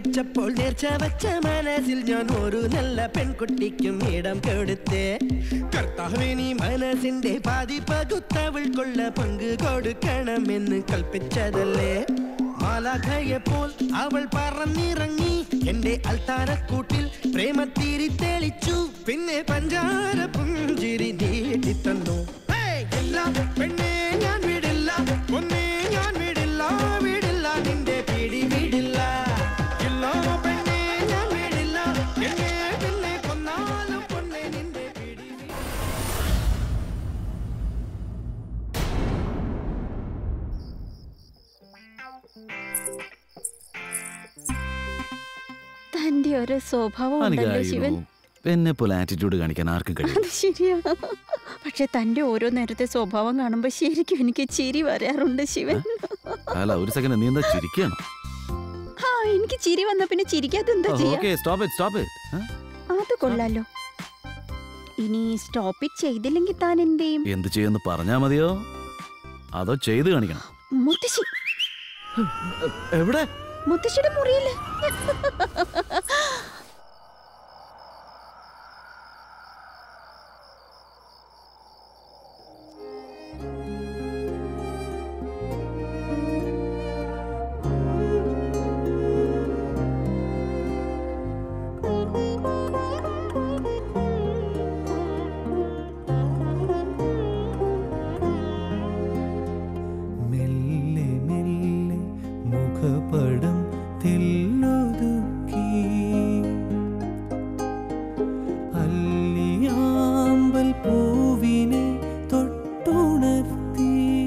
ജനിച്ചപ്പോൾ നേർച്ച വച്ച മനസ്സിൽ ഞാൻ ഒരു നല്ല പെൺകുട്ടിക്കും ഇടം കൊടുത്തേ കർത്താവിനി മനസ്സിന്റെ പാതി പകുത്തവൾക്കുള്ള പങ്ക് കൊടുക്കണമെന്ന് കൽപ്പിച്ചതല്ലേ മാലാഖയെ പോൽ അവൾ പറന്നിറങ്ങി എന്റെ അൽത്താരക്കൂട്ടിൽ പ്രേമത്തിരി തെളിച്ചു പിന്നെ പഞ്ചാര പുഞ്ചിരി നീട്ടി തന്നു ഹേയ്! ഇല്ല പെണ്ണെ ഞാൻ വിടില്ല പൊന്നെ ഞാൻ വിടില്ല വിടില്ല നിന്റെ പിടി വിടില്ല ഇല്ല പെണ്ണെ ഞാൻ വിടില്ല എന്നെ പിന്നെ കൊന്നാലും പൊന്നെ നിന്റെ പിടി വിടില്ല. തന്റെ ഒരു സ്വഭാവം ഉണ്ടല്ലോ ശിവൻ എനിക്കായിരുന്നു എന്നെ പോലെ ആറ്റിറ്റ്യൂഡ് കാണിക്കാൻ ആർക്കും കഴിയും അത് ശരിയാ പക്ഷെ തന്റെ ഓരോ നേരത്തെ സ്വഭാവം കാണുമ്പോ ശരിക്കും എനിക്ക് ചിരി വരാറുണ്ട് ശിവൻ അല്ല ഒരു സെക്കൻഡ് നീ എന്താ ചിരിക്കണം ആ എനിക്ക് ചിരി വന്ന പിന്നെ ചിരിക്കാത്ത എന്താ ചെയ്യാ okay stop it stop it അത് കൊള്ളാലോ ഇനി സ്റ്റോപ്പ് ഇറ്റ് ചെയ്തില്ലെങ്കിൽ താൻ എന്ത് ചെയ്യും എന്ത് ചെയ്യുമെന്ന് പറഞ്ഞാ മതിയോ അതോ ചെയ്ത് കാണിക്കണം മുത്തശ്ശി എവിടെ മുത്തശ്ശിയുടെ മുറിയില് മെല്ലെ മെല്ലെ മുഖപടം തെല്ലൊതുക്കി അല്ലിയാമ്പൽ പൂവിനെ തൊട്ടുണർത്തി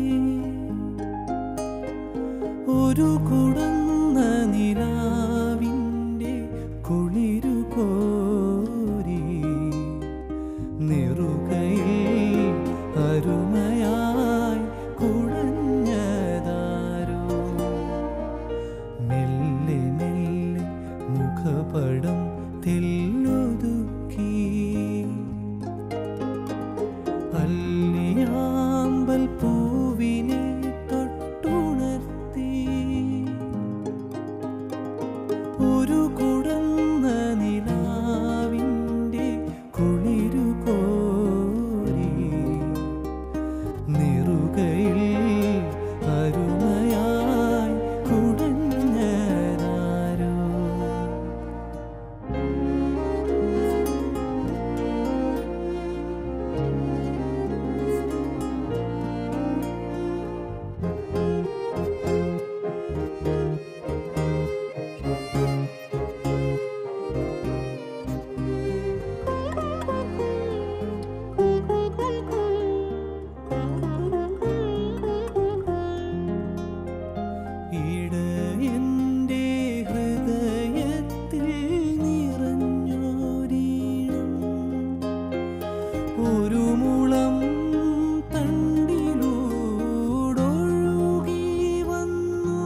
ഒരു കുടന്ന നിലാവിൻ്റെ കുളിരു കോരി നെറുകയിൽ അരുമയായി കുടഞ്ഞതാരോ മെല്ലെ മെല്ലെ മുഖപടം തെല്ലൊതുക്കി അല്ലിയാമ്പൽ പൂവിനെ തൊട്ടുണർത്തി ഒരു കുടന്ന നിലാവിൻ്റെ കുളിരു കോരി നെറുകയിൽ അരുമയായി കുടഞ്ഞതാരോ ഇടയൻ്റെ ഹൃദയത്തിൽ നിറഞ്ഞോരീണം ഒരു മുളം തണ്ടിലൂടൊഴുകി വന്നു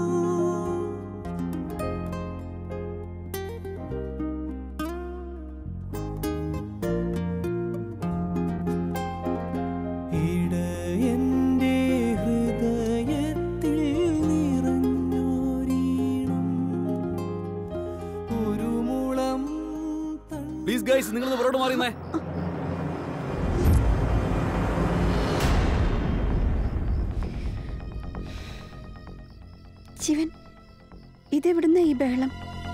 ഇടയൻ്റെ ഹൃദയത്തിൽ നിറഞ്ഞോരീണം ഒരു മുളം പ്ലീസ് ഗൈസ് നിങ്ങൾ പുറകോട്ട് മാറിയുന്നേ ശിവൻ ഇതെവിടുന്ന ഈ ബഹളം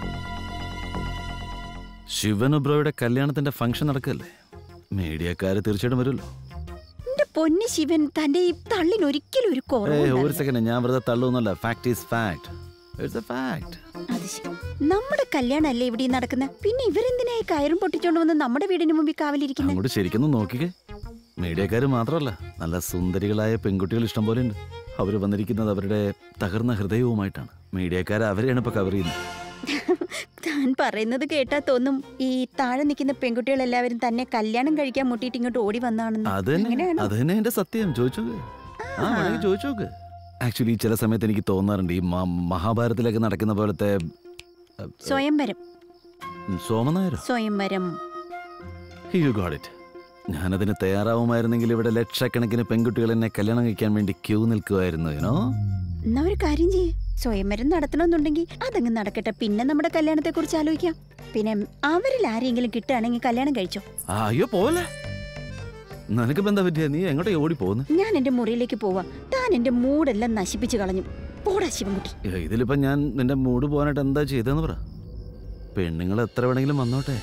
ശിവനുബ്രോയുടെ കല്യാണത്തിന്റെ ഫംഗ്ഷൻ നടക്കല്ലേ മീഡിയക്കാര് തീർച്ചയായിട്ടും വരുമല്ലോ എന്റെ പൊന്ന് ശിവൻ തന്റെ ഈ തള്ളിന് ഒരിക്കലും ഒരു ഏ ഒരു കുറവ് സെക്കൻഡ് ഞാൻ വെറുതെ തള്ളൊന്നുമല്ല fact is fact it's a fact അത് ശരി നമ്മുടെ കല്യാണല്ലേ ഇവിടെ ഈ നടക്കുന്നത് പിന്നെ ഇവരെന്തിനായി കയറും പൊട്ടിച്ചോണ്ട് വന്ന് നമ്മുടെ വീടിന് മുമ്പിൽ കാവലിരിക്കുന്നത് അങ്ങോട്ട് ശരിക്കൊന്ന് നോക്കിക്കേ മീഡിയക്കാര് മാത്രമല്ല നല്ല സുന്ദരികളായ പെൺകുട്ടികൾ ഇഷ്ടം പോലെ ഉണ്ട് അവർ വന്നിരിക്കുന്നത് അവരുടെ തകർന്ന ഹൃദയവുമായിട്ടാണ് മീഡിയക്കാർ അവരെയാണ് ഇപ്പൊ കവർ ചെയ്യുന്നത് താൻ പറയുന്നത് കേട്ടാ തോന്നും ഈ താഴെ നിൽക്കുന്ന പെൺകുട്ടികൾ എല്ലാവരും തന്നെ കല്യാണം കഴിക്കാൻ മുട്ടിയിട്ട് ഇങ്ങോട്ട് ഓടി വന്നാണെന്ന് അത് തന്നെ അങ്ങനെയാണോ? അത് തന്നെ എന്റെ സത്യം ചോദിച്ചോക്ക് ആ വേണമെങ്കിൽ ചോദിച്ചോക്ക് ആക്ച്വലി ചില സമയത്ത് എനിക്ക് തോന്നാറുണ്ട് ഈ മ- മഹാഭാരതത്തിലൊക്കെ നടക്കുന്ന പോലത്തെ അഹ്, സ്വയംവരം ഉം, സോമനായരോ സ്വയംവരം യു ഗോഡ് ഇറ്റ് ഞാനതിന് തയ്യാറാവുമായിരുന്നെങ്കിൽ ഇവിടെ ലക്ഷക്കണക്കിന് പെൺകുട്ടികൾ എന്നെ കല്യാണം കഴിക്കാൻ വേണ്ടി ക്യൂ നിൽക്കുമായിരുന്നു യുനോ എന്നാ ഒരു കാര്യം ചെയ്യേ സ്വയംവരം നടത്തണമെന്നുണ്ടെങ്കിൽ അതങ്ങ് നടക്കട്ടെ പിന്നെ നമ്മുടെ കല്യാണത്തെ കുറിച്ച് ആലോചിക്കാം പിന്നെ അവരിൽ ആരെങ്കിലും കിട്ടുകയാണെങ്കിൽ കല്യാണം കഴിച്ചോ ആ, അയ്യോ പോലെ നിനക്കിപ്പോ എന്താ പറ്റിയ നീ എങ്ങോട്ടേ ഓടി പോകുന്നു ഞാൻ എന്റെ മുറിയിലേക്ക് പോവാ താൻ എന്റെ മൂടെല്ലാം നശിപ്പിച്ചു കളഞ്ഞു പോടാ ശിവൻകുട്ടി ഇതിലിപ്പോ ഞാൻ നിന്റെ മൂഡ് പോകാനായിട്ട് എന്താ ചെയ്തതെന്ന് പറ പെണ്ണുങ്ങൾ എത്ര വേണമെങ്കിലും വന്നോട്ടെ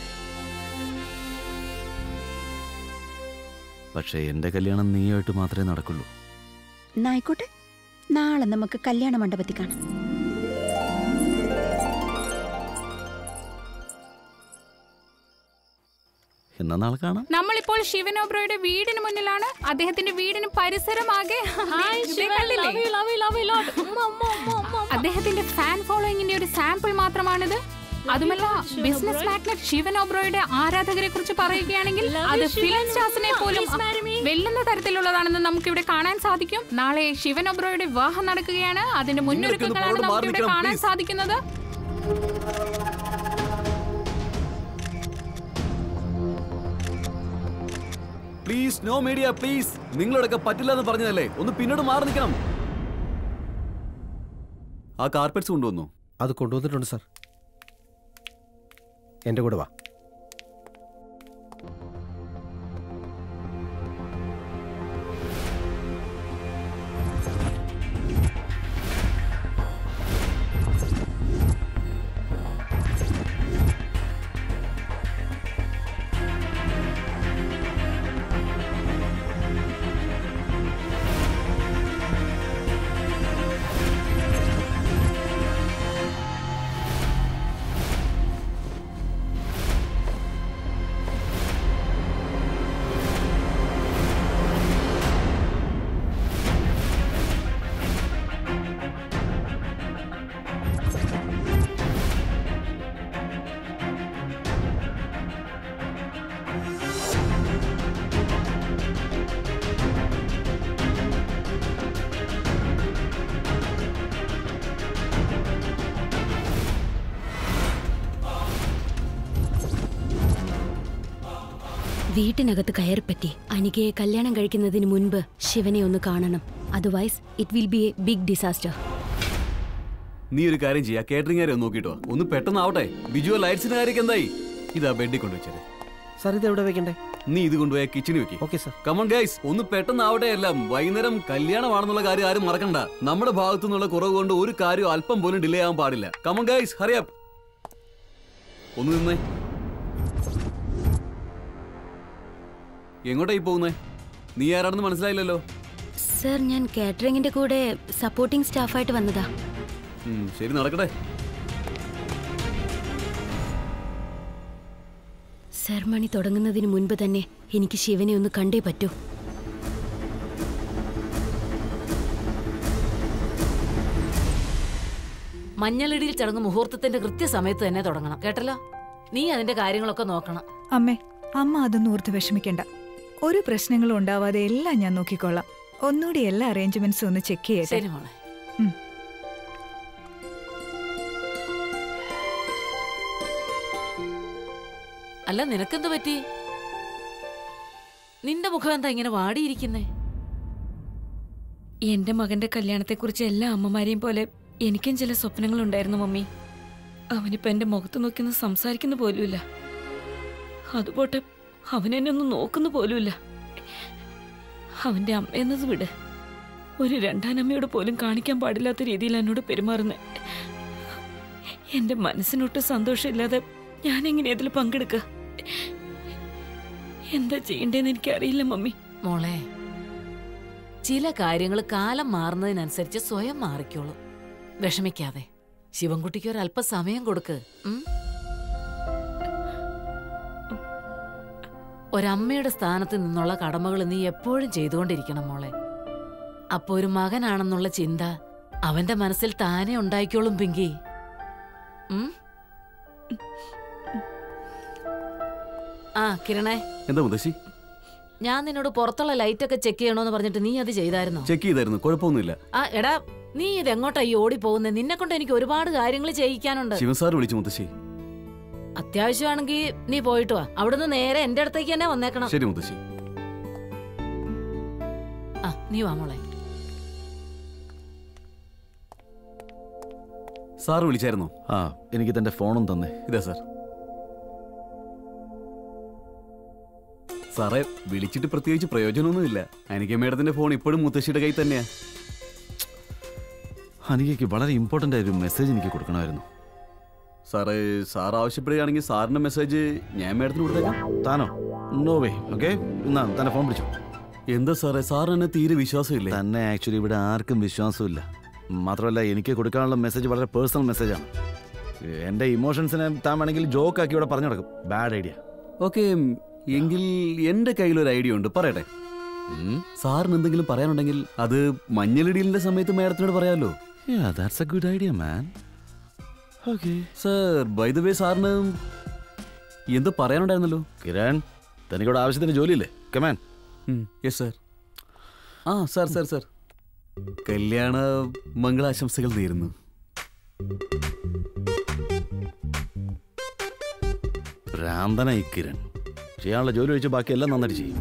പക്ഷേ എന്റെ കല്യാണം നീയായിട്ട് മാത്രമേ നടക്കുള്ളൂ എന്നായിക്കോട്ടെ നാളെ നമുക്ക് കല്യാണ മണ്ഡപത്തിൽ കാണാം എന്നാ നാളെ കാണാം നമ്മളിപ്പോൾ ശിവൻ ഓബ്രോയുടെ വീടിന് മുന്നിലാണ് അദ്ദേഹത്തിന്റെ വീടിന് പരിസരമാകെ ദേ കണ്ടില്ലേ? അദ്ദേഹത്തിന്റെ ഫാൻ ഫോളോയിങ്ങിന്റെ ഒരു സാമ്പിൾ മാത്രമാണിത് അതുമല്ല ബിസിനസ് മാഗ്നറ്റ് ശിവൻ ഓബ്രോയുടെ ആരാധകരെ കുറിച്ച് പറയുകയാണെങ്കിൽ അത് ഫിലിം സ്റ്റാർസിനെ പോലും വെല്ലുന്ന തരത്തിലുള്ളതാണെന്ന് നമുക്ക് ഇവിടെ കാണാൻ സാധിക്കും നാളെ ശിവൻ ഓബ്രോയുടെ വിവാഹം നടക്കുകയാണ് അതിന്റെ മുന്നൊരുക്കങ്ങളാണ് നമുക്ക് ഇവിടെ കാണാൻ സാധിക്കുന്നത് പ്ലീസ് നോ മീഡിയ പ്ലീസ് നിങ്ങളോടൊക്കെ പറ്റില്ല എന്ന് പറഞ്ഞതല്ലേ ഒന്ന് പിന്നോട്ട് മാറി നിൽക്കണം ആ കാർപ്പറ്റ്സ് കൊണ്ടുവന്നു അത് കൊണ്ടുവന്നിട്ടുണ്ട് സാർ എൻ്റെ കൂടെ വാ വീട്ടിനകത്ത് കയറിപ്പറ്റി അനികയെ കല്യാണം കഴിക്കുന്നതിന് മുൻപ് ശിവനെ ഒന്ന് കാണണം otherwise it will be a big disaster നീ ഒരു കാര്യം ചെയ്യാ കേറ്ററിംഗ് കാര്യം ഒന്ന് നോക്കിട്ടോ ഒന്ന് പെട്ടെന്ന് ആവട്ടെ ബിജുവൽ ലൈറ്റ്സിന്റെ കാര്യമൊക്കെ എന്തായി ഇതാ ബെഡിൽ കൊണ്ടുവച്ചത് സാർ ഇത് എവിടെ വെക്കണ്ടേ നീ ഇത് കൊണ്ടുപോയ കിച്ചണിൽ വെക്കി ഓക്കെ സാർ കമൺ ഗൈസ് ഒന്ന് പെട്ടെന്ന് ആവട്ടെ എല്ലാം വൈകുന്നേരം കല്യാണമാണെന്നുള്ള കാര്യം ആരും മറക്കണ്ട നമ്മുടെ ഭാഗത്തു നിന്നുള്ള കുറവ് കൊണ്ട് ഒരു കാര്യം അല്പം പോലും ഡിലേ ആവാൻ പാടില്ല കമൺ ഗൈസ് ഹറിയപ്പ് ഒന്ന് നിന്നേ എങ്ങോട്ടായി പോകുന്നേ നീ ആരാണെന്ന് മനസ്സിലായില്ലല്ലോ സർ ഞാൻ കാറ്ററിംഗിന്റെ കൂടെ സപ്പോർട്ടിംഗ് സ്റ്റാഫായിട്ട് വന്നതാ ഉം, ശരി നടക്കട്ടെ സെർമണി തുടങ്ങുന്നതിന് മുൻപ് തന്നെ എനിക്ക് ശിവനെ ഒന്ന് കണ്ടേ പറ്റൂ മഞ്ഞളിടിയിൽ ചടങ്ങ് മുഹൂർത്തത്തിന്റെ കൃത്യസമയത്ത് തന്നെ തുടങ്ങണം കേട്ടല്ലോ നീ അതിന്റെ കാര്യങ്ങളൊക്കെ നോക്കണം അമ്മേ അമ്മ അതൊന്നും ഓർത്ത് വിഷമിക്കണ്ട ഒരു പ്രശ്നങ്ങളും ഉണ്ടാവാതെ എല്ലാം ഞാൻ നോക്കിക്കൊള്ളാം ഒന്നുകൂടി എല്ലാ അറേഞ്ച്മെന്റ്സും ഒന്ന് ചെക്ക് ചെയ്യട്ടെ ശരി മോളെ ഉം. അല്ല നിനക്കെന്ത് പറ്റി നിന്റെ മുഖം എന്താ ഇങ്ങനെ വാടിയിരിക്കുന്നേ എന്റെ മകന്റെ കല്യാണത്തെക്കുറിച്ച് എല്ലാ അമ്മമാരെയും പോലെ എനിക്കും ചില സ്വപ്നങ്ങളുണ്ടായിരുന്നു മമ്മി അവനിപ്പോ എന്റെ മുഖത്ത് നോക്കിയൊന്ന് സംസാരിക്കുന്ന പോലുമില്ല അതുപോട്ടെ അവൻ എന്നെ ഒന്നും നോക്കുന്ന പോലുമില്ല അവന്റെ അമ്മയെന്നത് വിട് ഒരു രണ്ടാനമ്മയോട് പോലും കാണിക്കാൻ പാടില്ലാത്ത രീതിയിൽ എന്നോട് പെരുമാറുന്നത് എന്റെ മനസ്സിനൊട്ട് സന്തോഷമില്ലാതെ ഞാൻ എങ്ങനെ അതിൽ പങ്കെടുക്ക എന്താ ചെയ്യണ്ടേന്ന് എനിക്കറിയില്ല മമ്മി മോളെ ചില കാര്യങ്ങൾ കാലം മാറുന്നതിനനുസരിച്ച് സ്വയം മാറിക്കോളും വിഷമിക്കാതെ ശിവൻകുട്ടിക്ക് ഒരു അല്പ സമയം കൊടുക്ക് ഉം? ഒരമ്മയുടെ സ്ഥാനത്ത് നിന്നുള്ള കടമകൾ നീ എപ്പോഴും ചെയ്തുകൊണ്ടിരിക്കണം മോളെ അപ്പൊ ഒരു മകനാണെന്നുള്ള ചിന്ത അവന്റെ മനസ്സിൽ താനെ ഉണ്ടായിക്കോളും പിങ്കി ഉം? ആ കിരണേ എന്താ മുതശ്ശി ഞാൻ നിന്നോട് പുറത്തുള്ള ലൈറ്റ് ഒക്കെ ചെക്ക് ചെയ്യണോന്ന് പറഞ്ഞിട്ട് നീ അത് ചെയ്തായിരുന്നോ ചെക്ക് ചെയ്തായിരുന്നു കുഴപ്പമൊന്നുമില്ല ആ എടാ നീ ഇത് എങ്ങോട്ടാ ഈ ഓടി പോകുന്നത് നിന്നെ കൊണ്ട് എനിക്ക് ഒരുപാട് കാര്യങ്ങൾ ചെയ്യിക്കാനുണ്ട് ശിവൻ സാർ വിളിച്ചു മുത്തശ്ശി അത്യാവശ്യമാണെങ്കിൽ നീ പോയിട്ട് വാ അവിടുന്ന് നേരെ എന്റെ അടുത്തേക്ക് തന്നെ വന്നേക്കണം ശരി മുത്തശ്ശി ആ നീ വാ മോളെ സാർ വിളിച്ചായിരുന്നോ ആ എനിക്ക് തന്റെ ഫോണും തന്നേ ഇതാ സാർ സാറേ വിളിച്ചിട്ട് പ്രത്യേകിച്ച് പ്രയോജനമൊന്നുമില്ല അനിക മേഡത്തിന്റെ ഫോൺ ഇപ്പോഴും മുത്തശ്ശിയുടെ കയ്യിൽ തന്നെയാ അനികയ്ക്ക് വളരെ ഇമ്പോർട്ടൻ്റ് ആയ ഒരു മെസ്സേജ് എനിക്ക് കൊടുക്കണമായിരുന്നു സാറേ സാർ ആവശ്യപ്പെടുകയാണെങ്കിൽ സാറിന്റെ മെസ്സേജ് ഞാൻ മേഡത്തിന് കൊടുത്തേക്കാം താനോ നോ വേ ഓക്കെ എന്നാ തന്നെ ഫോൺ പിടിച്ചു എന്താ സാറേ സാറിന് എന്നെ തീരെ വിശ്വാസമില്ലേ തന്നെ ആക്ച്വലി ഇവിടെ ആർക്കും വിശ്വാസമില്ല മാത്രമല്ല എനിക്ക് കൊടുക്കാനുള്ള മെസ്സേജ് വളരെ പേഴ്സണൽ മെസ്സേജാണ് എൻ്റെ ഇമോഷൻസിനെ താൻ വേണമെങ്കിൽ ജോക്കാക്കി ഇവിടെ പറഞ്ഞു നടക്കും ബാഡ് ഐഡിയ ഓക്കെ എങ്കിൽ എന്റെ കയ്യിൽ ഒരു ഐഡിയ ഉണ്ട് പറയട്ടെ സാറിന് എന്തെങ്കിലും പറയാനുണ്ടെങ്കിൽ അത് മഞ്ഞളിടിയലിന്റെ സമയത്ത് മേഡത്തിനോട് പറയാമല്ലോ that's a good idea man okay sir by the way സാറിന് എന്തോ പറയാനുണ്ടായിരുന്നല്ലോ കിരൺ തനിക്കിവിടെ ആവശ്യത്തിന് ജോലിയില്ലേ കമാൻ യെസ് സർ ആ സാർ സാർ സാർ കല്യാണ മംഗളാശംസകൾ നേരുന്നു ഭ്രാന്തനായി കിരൺ ചെയ്യാനുള്ള ജോലി ഒഴിച്ച് ബാക്കി എല്ലാം നന്നായിട്ട് ചെയ്യും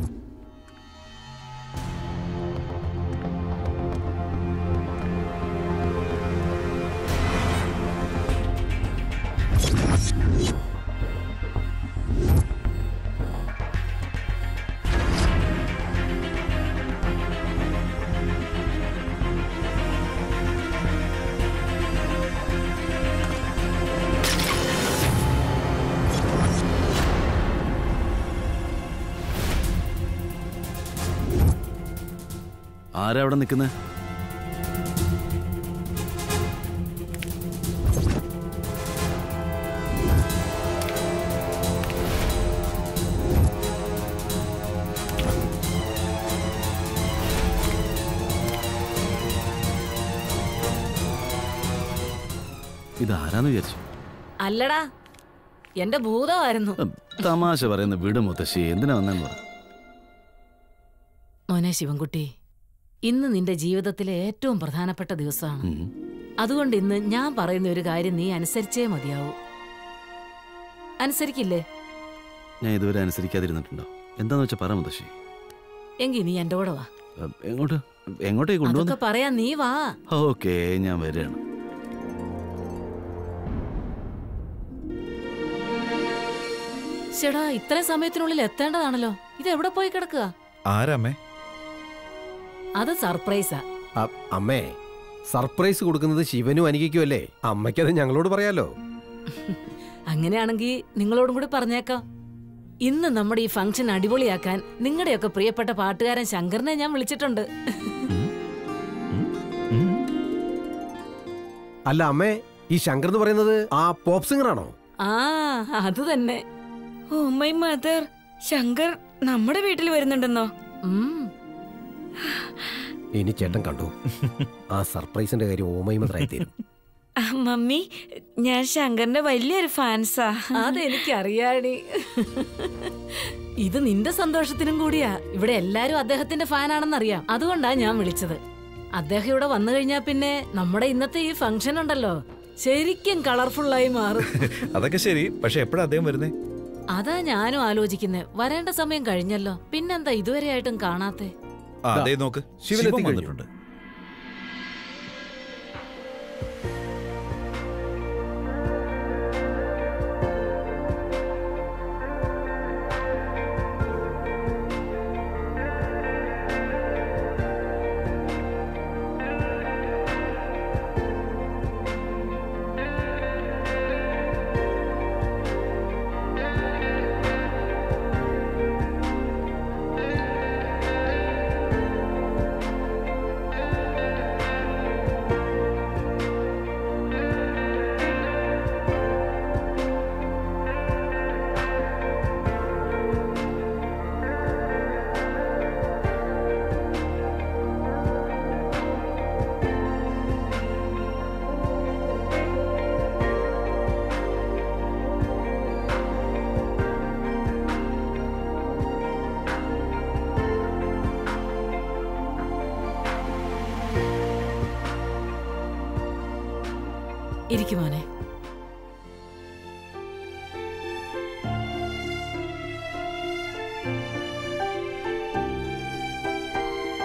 ആരാ അവിടെ നിൽക്കുന്നത് ഇതാരാന്ന് വിചാരിച്ചു അല്ലടാ എന്റെ ഭൂതമായിരുന്നു തമാശ പറയുന്ന വീട് മുത്തശ്ശി എന്തിനാ വന്നെന്ന് പറ മോനെ ശിവൻകുട്ടി ഇന്ന് നിന്റെ ജീവിതത്തിലെ ഏറ്റവും പ്രധാനപ്പെട്ട ദിവസമാണ് ഉം. അതുകൊണ്ട് ഇന്ന് ഞാൻ പറയുന്ന ഒരു കാര്യം നീ അനുസരിച്ചേ മതിയാവൂ അനുസരിക്കില്ലേ ഞാൻ ഇതുവരെ അനുസരിക്കാതിരുന്നിട്ടുണ്ടോ എന്താന്ന് വെച്ചാ പറ മുത്തശ്ശി എങ്കി നീ എന്റെ കൂടെ വാ അ, എങ്ങോട്ട് എങ്ങോട്ടേക്ക് കൊണ്ടുവന്നു അതൊക്കെ പറയാൻ നീ വാ ഓക്കെ ഞാൻ വരികയാണ് ചേടാ ഇത്രയും സമയത്തിനുള്ളിൽ എത്തേണ്ടതാണല്ലോ ഇത് എവിടെ പോയി കിടക്കുക ആരാമ്മേ അത് സർപ്രൈസാ അ- അമ്മേ സർപ്രൈസ് കൊടുക്കുന്നത് ശിവനും അനികയ്ക്കും അല്ലേ അമ്മയ്ക്കത് ഞങ്ങളോട് പറയാലോ അങ്ങനെയാണെങ്കിൽ നിങ്ങളോടും കൂടി പറഞ്ഞേക്കാം ഇന്ന് നമ്മുടെ ഈ ഫംഗ്ഷൻ അടിപൊളിയാക്കാൻ നിങ്ങളുടെയൊക്കെ പ്രിയപ്പെട്ട പാട്ടുകാരൻ ശങ്കറിനെ ഞാൻ വിളിച്ചിട്ടുണ്ട് അല്ല അമ്മേ ഈ ശങ്കർ എന്ന് പറയുന്നത് ആ പോപ്പ് സിംഗർ ആണോ ആ അത് തന്നെ ഓ മൈ മദർ ശങ്കർ നമ്മുടെ വീട്ടിൽ വരുന്നുണ്ടെന്നോ ഇനി ചേട്ടൻ കണ്ടു ആ സർപ്രൈസിന്റെ കാര്യം ഓമൈ മദ്രായി തീരും ആ, മമ്മി ഞാൻ ശങ്കറിന്റെ വലിയൊരു ഫാൻസാ അതെനിക്കറിയാടി ഇത് നിന്റെ സന്തോഷത്തിനും കൂടിയാ ഇവിടെ എല്ലാരും അദ്ദേഹത്തിന്റെ ഫാനാണെന്നറിയാം അതുകൊണ്ടാ ഞാൻ വിളിച്ചത് അദ്ദേഹം ഇവിടെ വന്നു കഴിഞ്ഞാ പിന്നെ നമ്മുടെ ഇന്നത്തെ ഈ ഫംഗ്ഷൻ ഉണ്ടല്ലോ ശരിക്കും കളർഫുള്ളായി മാറും അതൊക്കെ ശരി പക്ഷെ എപ്പോഴാ അദ്ദേഹം വരുന്നേ അതാ ഞാനും ആലോചിക്കുന്നേ വരേണ്ട സമയം കഴിഞ്ഞല്ലോ പിന്നെന്താ ഇതുവരെ ആയിട്ടും കാണാത്തെ ആ അതേ നോക്ക് ശിവൻ ശിവൻ എത്തിക്കഴിഞ്ഞു. വന്നിട്ടുണ്ട് ഇരിക്കുമോനെ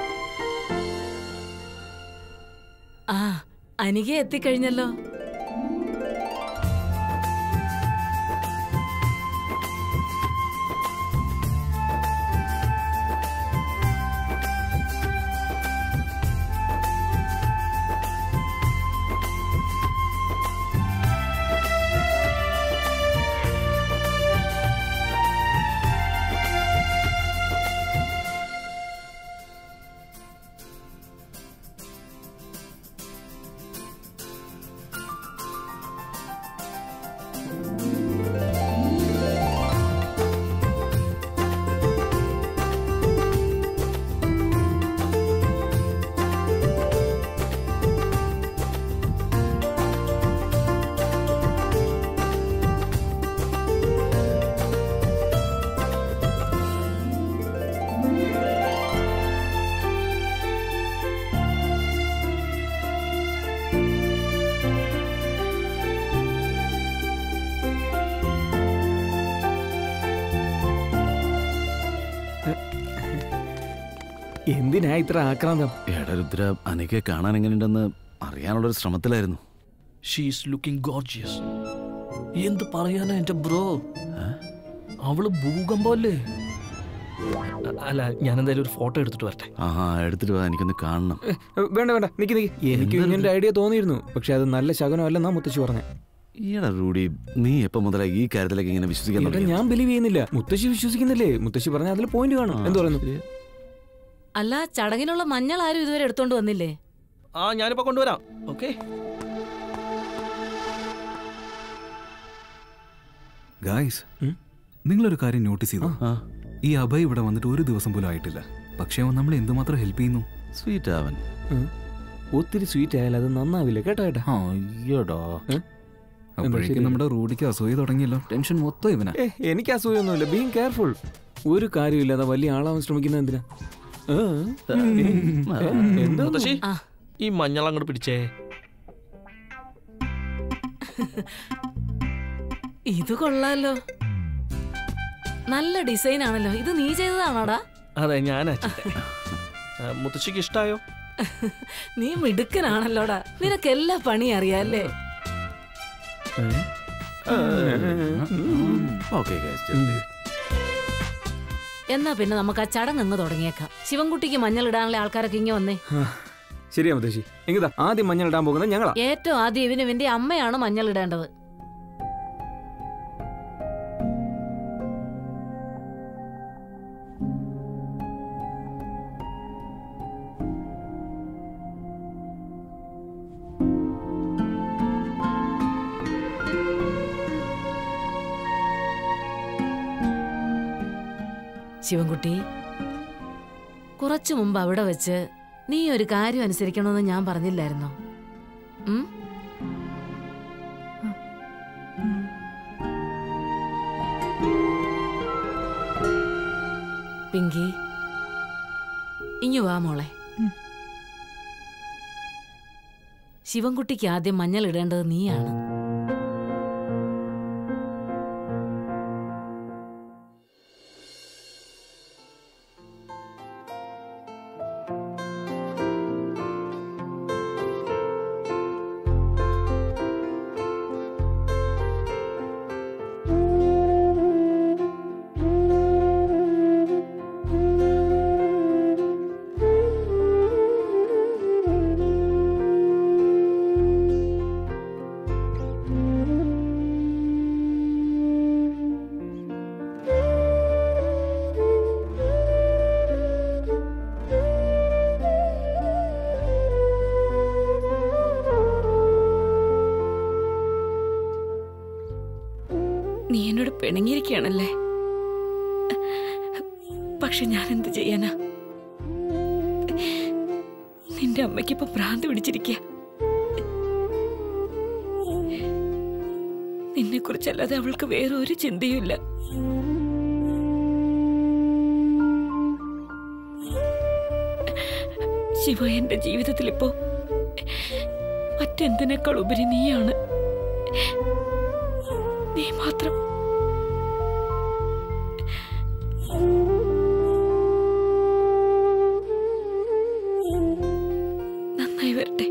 ആ അനിക എത്തിക്കഴിഞ്ഞല്ലോ എന്തിനാ ഇത്ര ആക്രാന്തം എടാ രുദ്ര അനിക്കെ കാണാൻ എങ്ങനെയുണ്ടെന്ന് അറിയാനുള്ളൊരു ശ്രമത്തിലായിരുന്നു ഷീസ് ലുക്കിംഗ് ഗോർജിയസ് എന്ത് പറയാനാ എന്റെ ബ്രോ അവള് ഭൂകമ്പല്ലേ അല്ല ഞാൻ എന്തായാലും ഒരു ഫോട്ടോ എടുത്തിട്ട് വരട്ടെ ആഹാ എടുത്തിട്ട് വാ എനിക്കൊന്ന് കാണണം ഏ, വേണ്ട വേണ്ട നിക്ക് നിക്ക് എനിക്ക് ഇങ്ങനെ ഐഡിയ തോന്നിയിരുന്നു പക്ഷെ അത് നല്ല ശകനമല്ലെന്നാ മുത്തശ്ശി പറഞ്ഞേ ഈടാ റൂഡി നീ എപ്പോ മുതലാ ഈ കാര്യത്തിലേക്ക് ഇങ്ങനെ വിശ്വസിക്കാൻ എടാ, തുടങ്ങിയത്? ഞാൻ ബിലീവ് ചെയ്യുന്നില്ല മുത്തശ്ശി വിശ്വസിക്കുന്നില്ലേ മുത്തശ്ശി പറഞ്ഞ അതിൽ പോയിന്റ് കാണും എന്ത് പറയുന്നു അല്ല ചടങ്ങിനുള്ള മഞ്ഞൾ ആരും ഇതുവരെ എടുത്തോണ്ട് വന്നില്ലേ ആ ഞാനിപ്പോ കൊണ്ടുവരാം ഓക്കെ ഗായ്സ് നിങ്ങളൊരു കാര്യം നോട്ടീസ് ചെയ്തു ഈ അഭയ് ഇവിടെ വന്നിട്ട് ഒരു ദിവസം പോലും ആയിട്ടില്ല പക്ഷേ അവൻ നമ്മളെ എന്തുമാത്രം ഹെൽപ്പ് ചെയ്യുന്നു സ്വീറ്റ് അവൻ ഒത്തിരി സ്വീറ്റ് ആയാലും അത് നന്നാവില്ല കേട്ടോ കേട്ടാ അയ്യോടാ എന്താ അപ്പോഴേക്കും ശരി? നമ്മുടെ റൂഡിക്ക് അസൂയ തുടങ്ങിയല്ലോ ടെൻഷൻ മൊത്തം ഇവനാ ഏ എനിക്ക് അസൂയൊന്നുമില്ല ബീങ് കെയർഫുൾ ഒരു കാര്യമില്ലാതെ വലിയ ആളാവാൻ ശ്രമിക്കുന്നത് എന്തിനാ ഏ? ഏ? എന്താ മുത്തശ്ശി ഈ മഞ്ഞൾ അങ്ങോട്ട് പിടിച്ചേ ഇത് കൊള്ളാലോ നല്ല ഡിസൈൻ ആണല്ലോ ഇത് നീ ചെയ്തതാണോടാ അതെ ഞാനാ ചെയ്തേ. ആ, മുത്തശ്ശിക്ക് ഇഷ്ടായോ നീ മിടുക്കനാണല്ലോടാ നിനക്ക് എല്ലാ പണി അറിയാല്ലേ okay guys just leave it. എന്നാ പിന്നെ നമുക്ക് ആ ചടങ്ങ് അങ്ങ് തുടങ്ങിയേക്കാം ശിവൻകുട്ടിക്ക് മഞ്ഞൾ ഇടാനുള്ള ആൾക്കാരൊക്കെ ഇങ്ങനെ വന്നേ ആ, ശരിയാ മുത്തശ്ശി എങ്കിതാ ആദ്യം മഞ്ഞൾ ഇടാൻ പോകുന്നത് ഞങ്ങളാ ഏറ്റവും ആദ്യം ഇവന് ഇവന്റെ അമ്മയാണ് മഞ്ഞൾ ഇടേണ്ടത് ശിവൻകുട്ടി കുറച്ചു മുമ്പ് അവിടെ വെച്ച് നീ ഒരു കാര്യം അനുസരിക്കണമെന്ന് ഞാൻ പറഞ്ഞില്ലായിരുന്നോ ഉം പിങ്കി ഇങ്ങു വാ മോളെ ശിവൻകുട്ടിക്ക് ആദ്യം മഞ്ഞൾ ഇടേണ്ടത് നീയാണ് നീ എന്നോട് പിണങ്ങിയിരിക്കുകയാണല്ലേ പക്ഷെ ഞാൻ എന്ത് ചെയ്യാനാ നിന്റെ അമ്മയ്ക്കിപ്പോ ഭ്രാന്ത് പിടിച്ചിരിക്കുക നിന്നെ കുറിച്ചല്ലാതെ അവൾക്ക് വേറെ ഒരു ചിന്തയുമില്ല ശിവ എന്റെ ജീവിതത്തിൽ ഇപ്പോ മറ്റെന്തിനേക്കാൾ ഉപരി നീയാണ് നീ മാത്രം നന്നായി വരട്ടെ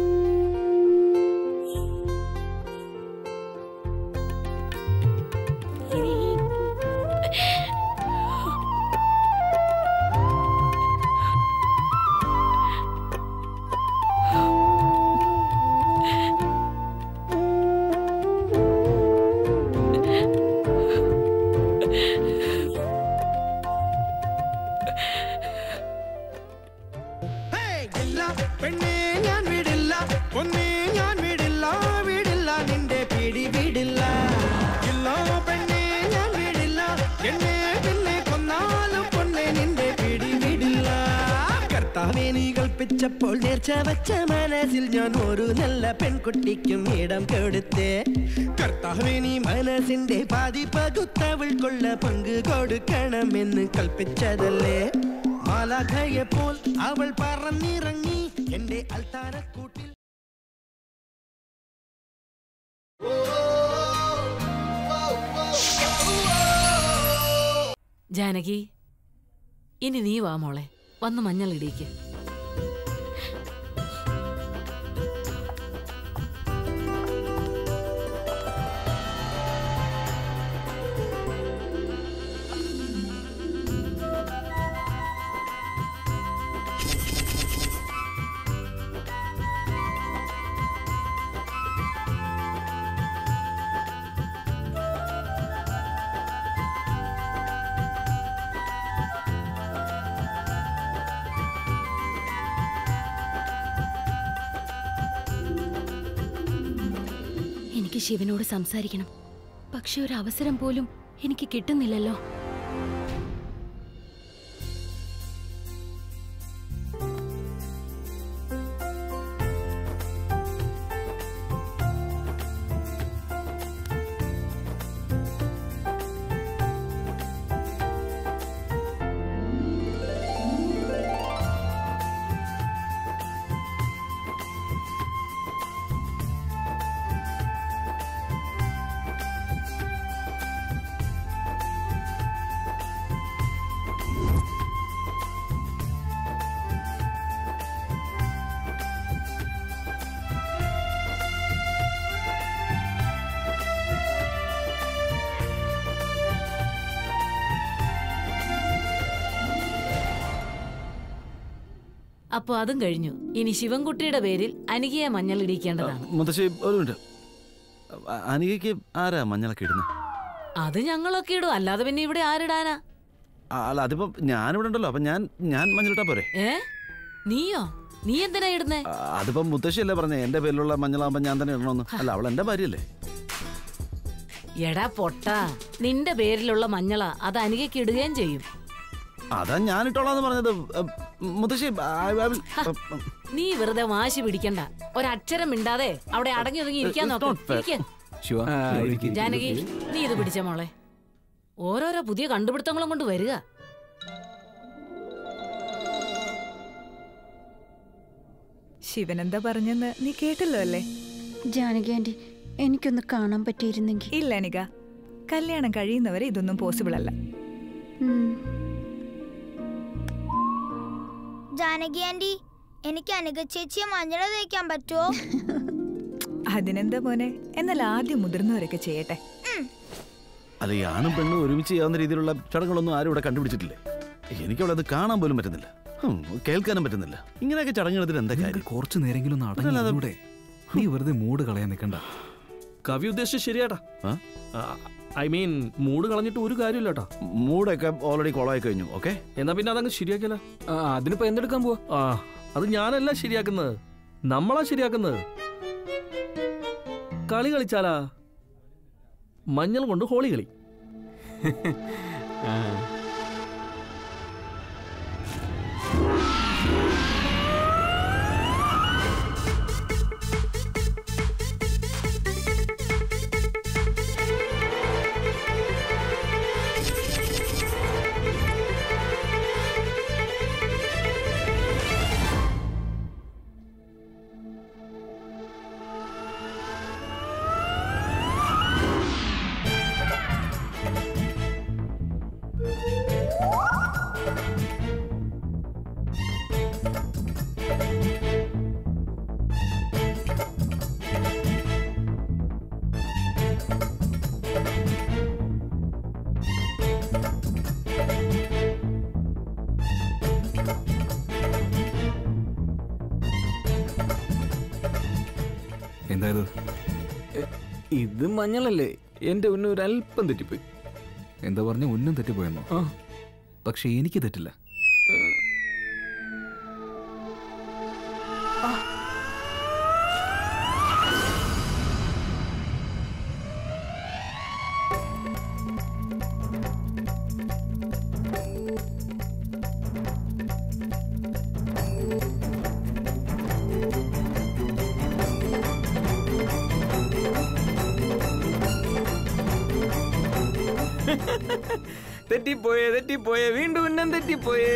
ഇല്ല പെണ്ണേ ഞാൻ വിടില്ല പൊന്നേ ഞാൻ വിടില്ല വിടില്ല നിന്റെ പിടി വിടില്ല ഇല്ല പെണ്ണേ ഞാൻ വിടില്ല എന്നെ പിന്നെ കൊന്നാലും പൊന്നെ നിന്റെ പിടി വിടില്ല കർത്താവെ നീ കൽപ്പിച്ചപ്പോൾ നേർച്ച വച്ച മനസ്സിൽ ഞാൻ ഒരു നല്ല പെൺകുട്ടിക്കും ഇടം കൊടുത്തേ കർത്താവെ നീ മനസ്സിന്റെ പാതി പകുത്തവൾക്കുള്ള പങ്ക് കൊടുക്കണമെന്ന് കൽപ്പിച്ചതല്ലേ മാലാഖയെപ്പോൾ അവൾ പറന്നിറങ്ങി എന്റെ അൽത്താരക്കൂട്ടിൽ ജാനകി ഇനി നീ വാ മോളെ വന്ന് മഞ്ഞൾ ഇടിയിക്ക് എനിക്ക് ശിവനോട് സംസാരിക്കണം പക്ഷെ ഒരു അവസരം പോലും എനിക്ക് കിട്ടുന്നില്ലല്ലോ അപ്പൊ അതും കഴിഞ്ഞു ഇനി ശിവൻകുട്ടിയുടെ പേരിൽ അനികയെ മഞ്ഞൾ ഇടിക്കേണ്ടതാണ് മുത്തശ്ശി ഒരു മിനിറ്റ് അ- അനികയ്ക്ക് ആരാ മഞ്ഞളൊക്കെ ഇടുന്നത് അത് ഞങ്ങളൊക്കെ ഇടും അല്ലാതെ പിന്നെ ഇവിടെ ആരിടാനാ അല്ല അതിപ്പോ ഞാനിവിടെ ഉണ്ടല്ലോ അപ്പൊ ഞാൻ ഞാൻ മഞ്ഞളിട്ടാ പോരെ ഏ നീയോ നീ എന്തിനാ ഇടുന്നേ ആ, അതിപ്പോ മുത്തശ്ശിയല്ലേ പറഞ്ഞേ എന്റെ പേരിലുള്ള മഞ്ഞളാകുമ്പോ ഞാൻ തന്നെ ഇടണമെന്ന് അല്ല അവൾ എന്റെ ഭാര്യയല്ലേ എടാ പൊട്ടാ നിന്റെ പേരിലുള്ള മഞ്ഞളാ അത് അനികയ്ക്ക് ഇടുകയും ചെയ്യും അതാ ഞാൻ ഇട്ടോളാന്ന് പറഞ്ഞത് ഉം, മുത്തശ്ശി I- I will- നീ വെറുതെ വാശി പിടിക്കണ്ട ഒരക്ഷരം മിണ്ടാതെ അവിടെ അടങ്ങി ഒതുങ്ങി ഇരിക്കാൻ It's നോക്കാം not fair. ഇരിക്ക്. ശിവ ഇവിടേക്ക് ഇരിക്ക്. ജാനകി നീ ഇത് പിടിച്ച മോളെ ഓരോരോ പുതിയ കണ്ടുപിടുത്തങ്ങളും കൊണ്ട് വരിക ശിവൻ എന്താ പറഞ്ഞെന്ന് നീ കേട്ടല്ലോ അല്ലേ ജാനകി ആന്റി എനിക്കൊന്ന് കാണാൻ പറ്റിയിരുന്നെങ്കിൽ ഇല്ല അനിക കല്യാണം കഴിയുന്നവരെ ഇതൊന്നും പോസിബിൾ അല്ല ജാനകി ആന്റി എനിക്ക് അനുഗ ചേച്ചിയെ മഞ്ഞള തേക്കാൻ പറ്റുമോ അതിനെന്താ മോനെ എന്നാൽ ആദ്യം മുതിർന്നവരൊക്കെ ചെയ്യട്ടെ അല്ല ഈ ആണും പെണ്ണും ഒരുമിച്ച് ചെയ്യാവുന്ന രീതിയിലുള്ള ചടങ്ങുകളൊന്നും ആരും ഇവിടെ കണ്ടുപിടിച്ചിട്ടില്ലേ എനിക്കവിടെ അത് കാണാൻ പോലും പറ്റുന്നില്ല ഹും, കേൾക്കാനും പറ്റുന്നില്ല ഇങ്ങനെയൊക്കെ ചടങ്ങെടുത്തിട്ട് എന്താ കാര്യം കുറച്ചു നേരെങ്കിലും ഒന്ന് അടങ്ങി അതല്ലാതെ- ഇരുന്നൂടെ? നീ വെറുതെ മൂഡ് കളയാൻ നിൽക്കണ്ട കവി ഉദ്ദേശിച്ചത് ശരിയാട്ടാ ഐ മീൻ മൂഡ് കളഞ്ഞിട്ട് ഒരു കാര്യമില്ല കേട്ടോ മൂടൊക്കെ ഓൾറെഡി കോളായി കഴിഞ്ഞു ഓക്കെ എന്നാ പിന്നെ അതങ്ങ് ശരിയാക്കിയല്ല അതിനിപ്പോ എന്തെടുക്കാൻ പോവാ ആ അത് ഞാനല്ല ശരിയാക്കുന്നത് നമ്മളാ ശരിയാക്കുന്നത് കളി കളിച്ചാലാ മഞ്ഞൾ കൊണ്ട് ഹോളി കളി എന്തായത് ഇത് മഞ്ഞളല്ലേ എന്റെ ഉന്ന ഒരു അല്പം തെറ്റിപ്പോയി എന്താ പറഞ്ഞ ഉന്നം തെറ്റിപ്പോയെന്നോ പക്ഷെ എനിക്ക് തെറ്റില്ല തെറ്റിപ്പോയേ തെറ്റിപ്പോയേ വീണ്ടും ഉന്നം തെറ്റിപ്പോയേ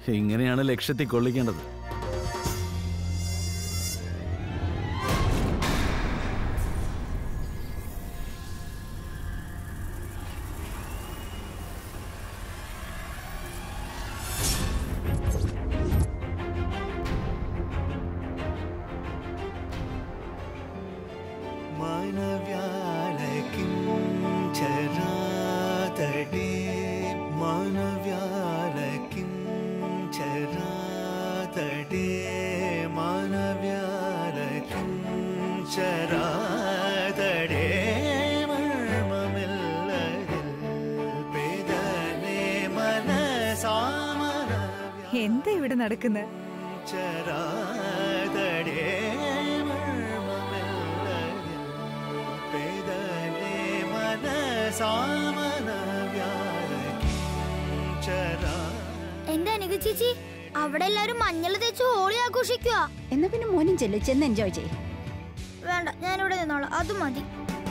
ഇങ്ങനെയാണ് ലക്ഷ്യത്തിൽ കൊള്ളിക്കേണ്ടത് മാനവ്യാലക്കിഞ്ചരാതടേ മാനവ്യാലക്കിഞ്ചരാതടേ മാനവ്യാലക്കിഞ്ചരാതടേ മർമ്മമില്ലതിൽ പേദനേ മനസാമന എന്താ ഇവിടെ നടക്കുന്നത് ചരാതടേ മർമ്മമില്ലതിൽ പേദനേ മനസാമന വ്യാലക്കിഞ്ചരാ എന്റെ അനുക ചേച്ചി അവിടെ എല്ലാരും മഞ്ഞൾ തേച്ച് ഹോളി ആഘോഷിക്കുക എന്നാ പിന്നെ മോനും ചെല്ലു ചെന്ന് എൻജോയ് ചെയ്യും വേണ്ട ഞാനിവിടെ നിന്നോളാം അത് മതി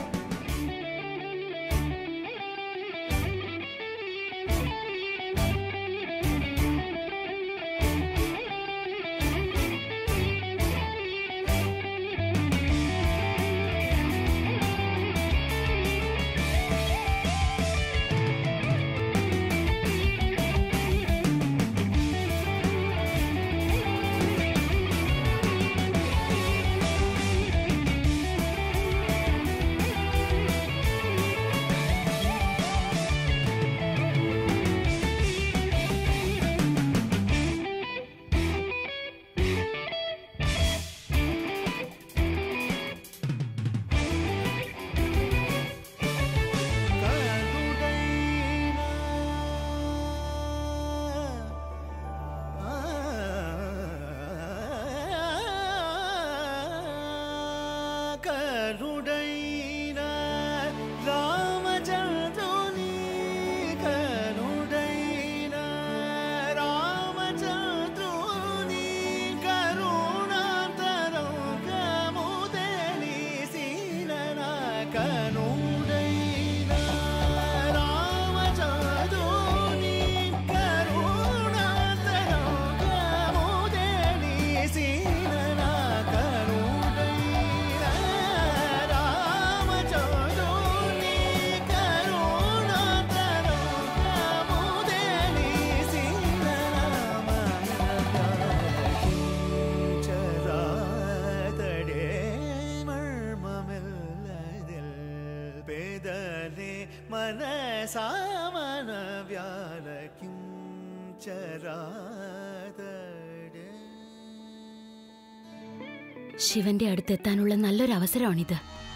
കരുടൈന രാമചന്ദ്രനി കരുടൈന രാമചന്ദ്രനി കരുണാതരം കമുദലി സീനന കരുടൈന രാമചന്ദ്രനി കരുണാതരം കമുദലി സീനന കരുടൈന രാമചന്ദ്രനി കരുണാതരം കമുദലി ചരാതടേ മർമ്മമില്ലതിൽ പേദനെ മനസാമന വ്യാലക്കും ചരാതടേ ശിവന്റെ അടുത്തെത്താനുള്ള നല്ലൊരു അവസരമാണിത്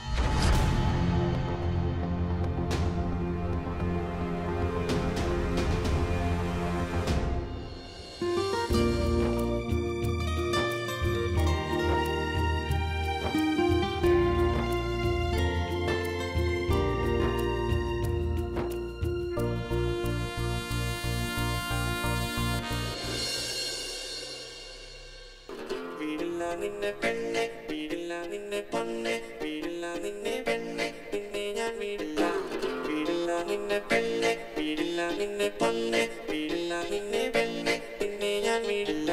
വീടില്ല നിന്നെ പെണ്ണെ വീടില്ല നിന്നെ പൊന്നെ വീടില്ല നിന്നെ പെണ്ണെ നിന്നെ ഞാൻ വീടില്ല വീടില്ല നിന്നെ പെണ്ണെ വീടില്ല നിന്നെ പൊന്നെ വീടില്ല നിന്നെ പെണ്ണെ നിന്നെ ഞാൻ വീടില്ല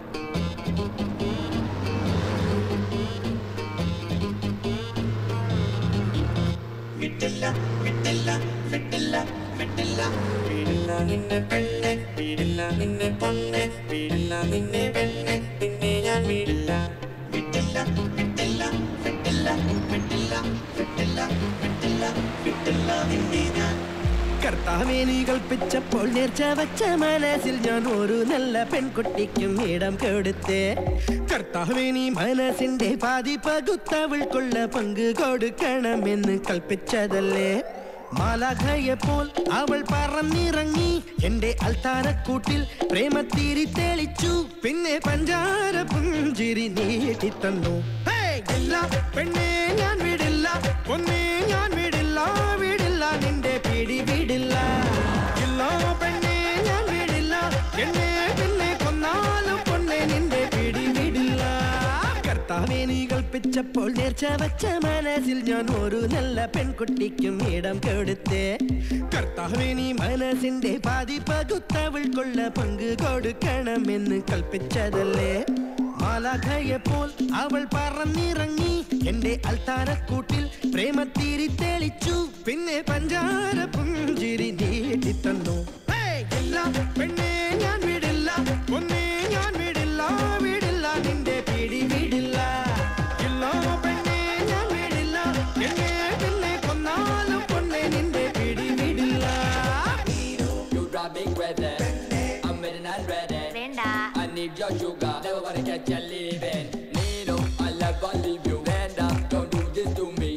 വിട്ടില്ല വിട്ടില്ല വിട്ടില്ല വിട്ടില്ല വീടില്ല നിന്നെ പെണ്ണെ വീടില്ല നിന്നെ പൊന്നെ വീടില്ല നിന്നെ പെണ്ണെ നിന്നെ ഞാൻ വീടില്ല വിട്ടില്ല വിട്ടില്ല വിട്ടില്ല വിട്ടില്ല വിട്ടില്ല വിട്ടില്ല വിട്ടില്ല നിന്നെ ഞാൻ കർത്താവേ നീ കൽപ്പിച്ചപ്പോൾ നേർച്ച വച്ച മനസ്സിൽ ഞാൻ ഒരു നല്ല പെൺകുട്ടിക്കും ഇടം കൊടുത്തേ കർത്താവേ നീ മനസ്സിന്റെ പാതി പകുത്തവൾക്കുള്ള പങ്ക് കൊടുക്കണമെന്ന് കൽപ്പിച്ചതല്ലേ മാലാഖയെപ്പോൾ അവൾ പറന്നിറങ്ങി എന്റെ അൽത്താരക്കൂട്ടിൽ പ്രേമത്തിരി തെളിച്ചു പിന്നെ പഞ്ചാര പുഞ്ചിരി നീട്ടി തന്നു ഇല്ല പെണ്ണേ ഞാൻ വിടില്ല പൊന്നേ ഞാൻ വിടില്ല വിടില്ല നിന്റെ പിടി വിടില്ല ഇല്ല പെണ്ണേ ഞാൻ വിടില്ല എന്നെ പിന്നെ കൊന്നാലും പൊന്നെ നിന്റെ പിടി വിടില്ല കർത്താവേ നീ കൽപ്പി കൽപ്പിച്ചപ്പോൾ നേർച്ച വച്ച മനസ്സിൽ ഞാൻ ഒരു നല്ല പെൺകുട്ടിക്കും ഇടം കൊടുത്തേ കർത്താവേ നീ മനസ്സിന്റെ പാതി പകുത്തവൾക്കുള്ള പങ്ക് കൊടുക്കണമെന്ന് കൽപ്പിച്ചതല്ലേ മാലാഖയെ പോൽ അവൾ പറന്നിറങ്ങി എന്റെ അൽത്താരക്കൂട്ടിൽ പ്രേമത്തിരി തെളിച്ചു പിന്നെ പഞ്ചാര പുഞ്ചിരി നീട്ടി തന്നു ഹേയ്! ഇല്ല, പെണ്ണേ ഞാൻ വിടില്ല ഒന്നേ ഞാൻ വിടില്ല വിടില്ല നിന്റെ പിടി വിടില്ല ഇല്ല പെണ്ണേ ഞാൻ വിടില്ല എന്നെ പിന്നെ കൊന്നാലും പൊണ്ണെ നിന്റെ പിടി വിടില്ല You drive me crazy. I'm ready and ready. I need your sugar. Never gonna catch you leaving. Need I never leave you. Stand up, don't do this to me.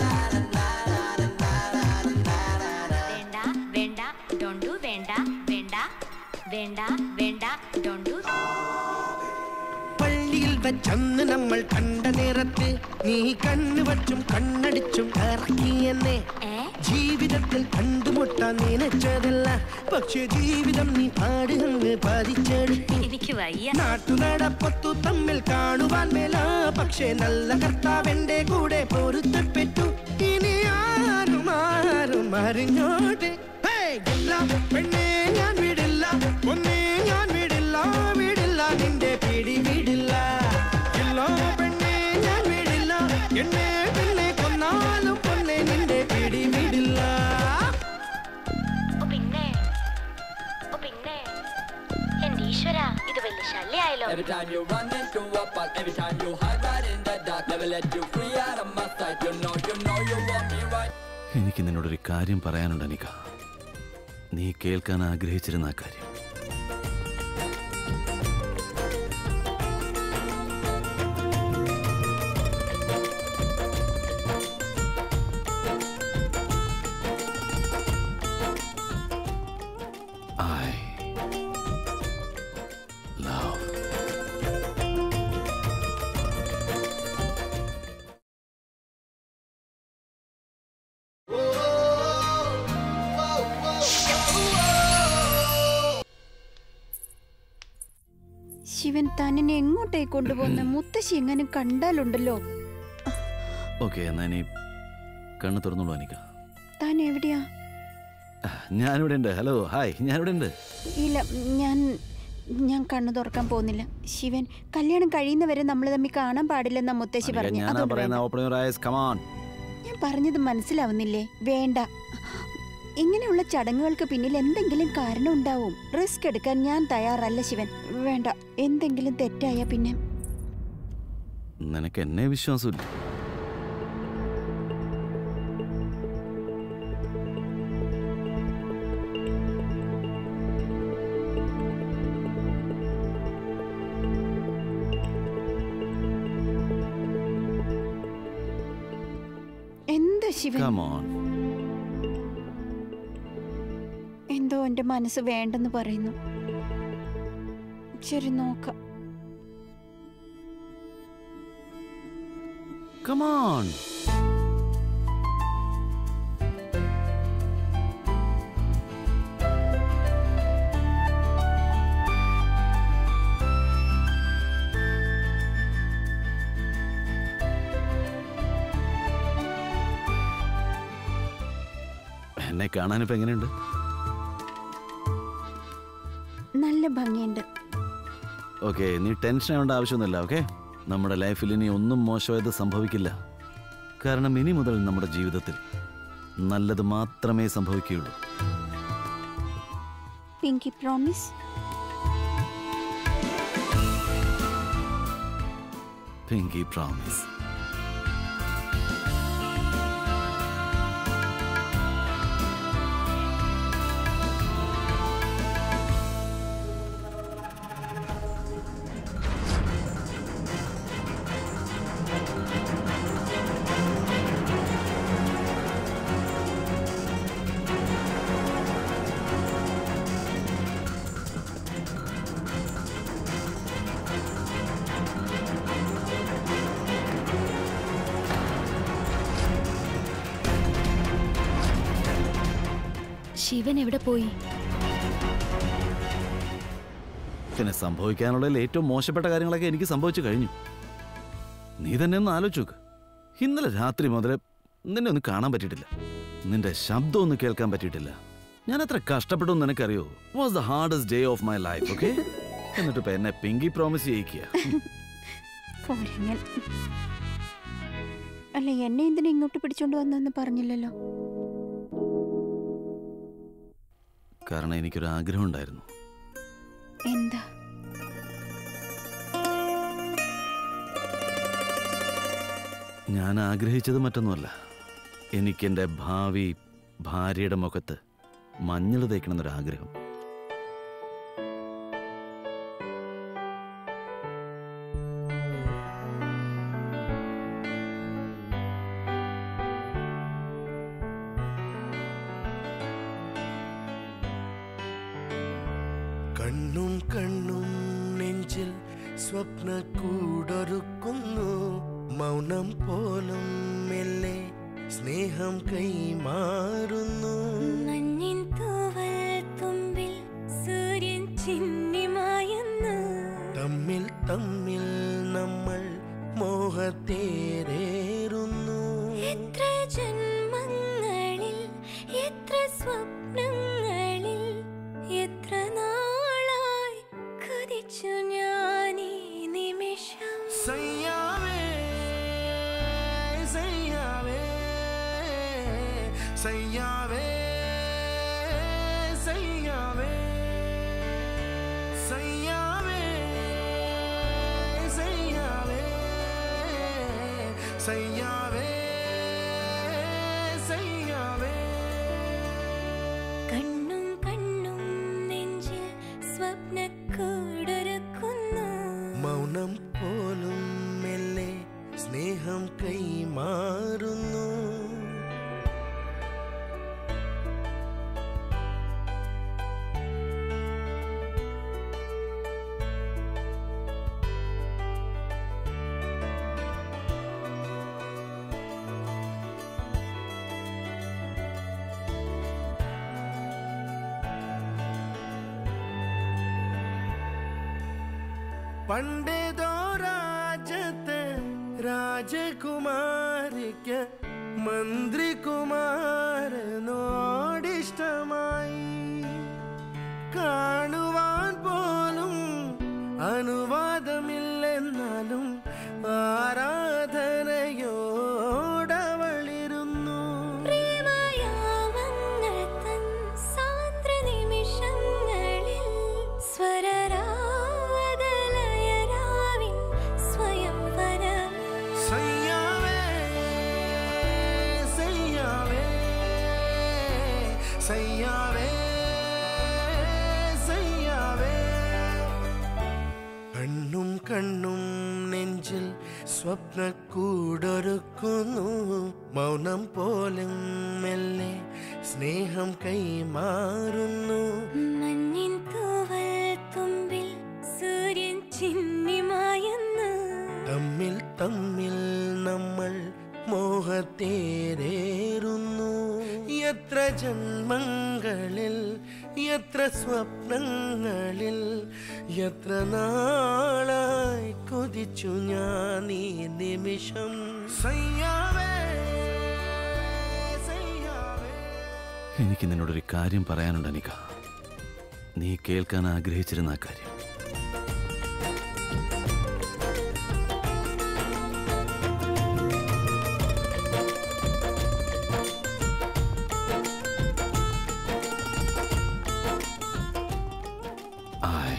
വേണ്ട വേണ്ട ഡോണ്ടു വേണ്ട വേണ്ട വേണ്ട വേണ്ട ഡോണ്ടു പള്ളിയിൽ വെച്ചന്ന് നമ്മൾ കണ്ട നേരത്ത് നീ കണ്ണു വച്ചും കണ്ണടിച്ചും ഇറക്കി എന്നെ ജീവിതത്തിൽ കണ്ടുമുട്ടാൻ നിനച്ചതല്ല പക്ഷെ ജീവിതം നീ പാടുകങ്ങ് പതിച്ചെടുത്തു എനിക്ക് വയ്യ നാട്ടുനടപ്പത്തു തമ്മിൽ കാണുവാൻ മേല പക്ഷെ നല്ല കർത്താവെന്റെ കൂടെ പൊരുത്തപ്പെട്ടു ഇനി ആരും ആരും അറിഞ്ഞോട്ടെ ഹേയ്! ഇല്ല, പെണ്ണേ ഞാൻ വിടില്ല ഒന്നേ ഞാൻ വിടില്ല വിടില്ല നിന്റെ പിടി വിടില്ല ഇല്ല പെണ്ണേ ഞാൻ വിടില്ല എന്നെ പിന്നെ കൊന്നാലും പൊന്നെ നിന്റെ പിടി വിടില്ല ഓ പിന്നെ ഓ പിന്നെ എന്റെ ഈശ്വര ഇത് വലിയ ശല്യായല്ലോ Every time you run into a park, every time you hide right in the dark, never let you free out of my sight. You know, you know you want me right. എനിക്ക് നിന്നോടൊരു കാര്യം പറയാനുണ്ട് അനിക നീ കേൾക്കാൻ ആഗ്രഹിച്ചിരുന്ന ആ കാര്യം I love Shivan താൻ എന്നെ എങ്ങോട്ടേക്ക് കൊണ്ടുപോകുന്ന മുത്തശ്ശി എങ്ങാനും കണ്ടാലുണ്ടല്ലോ ഓക്കെ എന്നാ ഇനി കണ്ണ് തുറന്നോളൂ അനിക താൻ എവിടെയാ ഞാനിവിടെ ഉണ്ട് ഹലോ ഹായ് ഞാനിവിടെ ഉണ്ട് ഇല്ല ഞാൻ ഞാൻ കണ്ണു തുറക്കാൻ പോകുന്നില്ല ശിവൻ കല്യാണം കഴിയുന്നവരെ നമ്മൾ തമ്മിൽ കാണാൻ പാടില്ലെന്നാ മുത്തശ്ശി അനിക, പറഞ്ഞു ഞാനാ അതുകൊണ്ട് പറയുന്ന വേണ്ട. ഓപ്പൺ യുവർ ഐസ് കമാൺ ഞാൻ പറഞ്ഞത് മനസ്സിലാവുന്നില്ലേ വേണ്ട ഇങ്ങനെയുള്ള ചടങ്ങുകൾക്ക് പിന്നിൽ എന്തെങ്കിലും കാരണം ഉണ്ടാവും റിസ്ക് എടുക്കാൻ ഞാൻ തയ്യാറല്ല ശിവൻ വേണ്ട എന്തെങ്കിലും തെറ്റായ പിന്നെ നിനക്ക് എന്നെ വിശ്വാസമില്ല എന്താ ശിവൻ Come on. എന്തോ എന്റെ മനസ്സ് വേണ്ടെന്ന് പറയുന്നു ശരി നോക്കാം Come on. എന്നെ കാണാനിപ്പോ എങ്ങനെയുണ്ട് നല്ല ഭംഗിയുണ്ട് ഓക്കെ നീ ടെൻഷൻ ആവേണ്ട ആവശ്യമൊന്നുമില്ല ഓക്കെ നമ്മുടെ ലൈഫിൽ ഇനി ഒന്നും മോശമായത് സംഭവിക്കില്ല കാരണം ഇനി മുതൽ നമ്മുടെ ജീവിതത്തിൽ നല്ലത് മാത്രമേ സംഭവിക്കുകയുള്ളൂ pinky promise pinky promise Shivan എവിടെ പോയി പിന്നെ സംഭവിക്കാനുള്ളതിൽ ഏറ്റവും മോശപ്പെട്ട കാര്യങ്ങളൊക്കെ എനിക്ക് സംഭവിച്ചു കഴിഞ്ഞു നീ തന്നെ ഒന്ന് ആലോചിച്ച് നോക്ക് ഇന്നലെ രാത്രി മുതൽ നിന്നെ ഒന്ന് കാണാൻ പറ്റിയിട്ടില്ല നിന്റെ ശബ്ദം ഒന്ന് കേൾക്കാൻ പറ്റിയിട്ടില്ല ഞാൻ എത്ര കഷ്ടപ്പെട്ടു എന്ന് നിനക്കറിയോ was the hardest day of my life okay എന്നിട്ട് ഇപ്പൊ എന്നെ പിങ്കി പ്രോമിസ് ചെയ്യിക്കുക കൊരങ്ങൻ അല്ല എന്നെ എന്തിനാ ഇങ്ങോട്ട് പിടിച്ചോണ്ട് വന്നെന്ന് പറഞ്ഞില്ലല്ലോ കാരണം എനിക്കൊരു ആഗ്രഹം ഉണ്ടായിരുന്നു എന്താ ഞാൻ ആഗ്രഹിച്ചത് മറ്റൊന്നുമല്ല എനിക്കെൻ്റെ ഭാവി ഭാര്യയുടെ മുഖത്ത് മഞ്ഞൾ തേക്കണമെന്നൊരു ആഗ്രഹം കണ്ണും കണ്ണും നെഞ്ചിൽ സ്വപ്ന കൂടൊരുക്കുന്നു മൗനം പോലും മെല്ലെ സ്നേഹം കൈമാറുന്നു മഞ്ഞിൻ തൂവൽ തുമ്പിൽ സൂര്യൻ ചിന്നിമായുന്നു തമ്മിൽ തമ്മിൽ നമ്മൾ മോഹത്തേരേറുന്നു എത്ര ജന്മങ്ങളിൽ എത്ര സ്വപ്നങ്ങളിൽ എത്ര നാളായി കൊതിച്ചു ഞാൻ ഈ നിമിഷം സയ്യാവേ സയ്യാവേ സയ്യാവേ സയ്യാവേ സയ്യാവേ സയ്യാവേ സയ്യാവേ സയ്യാവേ കണ്ണും കണ്ണും നെഞ്ചിൽ സ്വപ്നക്കൂടൊരുക്കുന്നു മൗനം പോലും മെല്ലെ സ്നേഹം കൈമാറുന്നു പണ്ടേതോ രാജ്യത്തെ രാജകുമാരിക്ക് മന്ത്രികുമാരനോടിഷ്ടമായി കാണുവാൻ പോലും അനുവാദമില്ലെന്നാലും ആരാധനയോടവളിരുന്നു പ്രേമയാമങ്ങൾ തൻ സാന്ദ്ര നിമിഷങ്ങളിൽ സ്വരരാഗലയരാവിൻ സ്വയംവരം സയ്യാവേ സയ്യാവേ സയ്യാവേ സയ്യാവേ കണ്ണും കണ്ണും നെഞ്ചിൽ സ്വപ്നക്കൂടൊരുക്കുന്നു മൗനം പോലും മെല്ലെ സ്നേഹം കൈമാറുന്നു മഞ്ഞിൻ തൂവൽ തുമ്പിൽ സൂര്യൻ ചിന്നിമായുന്നു തമ്മിൽ തമ്മിൽ നമ്മൾ മോഹത്തേരേറുന്നു എത്ര ജന്മങ്ങളിൽ എത്ര സ്വപ്നങ്ങളിൽ എത്ര നാളായി കൊതിച്ചു ഞാൻ ഈ നിമിഷം സയ്യാവേ സയ്യാവേ എനിക്ക് നിന്നോടൊരു കാര്യം പറയാനുണ്ട് അനിക നീ കേൾക്കാൻ ആഗ്രഹിച്ചിരുന്ന ആ കാര്യം I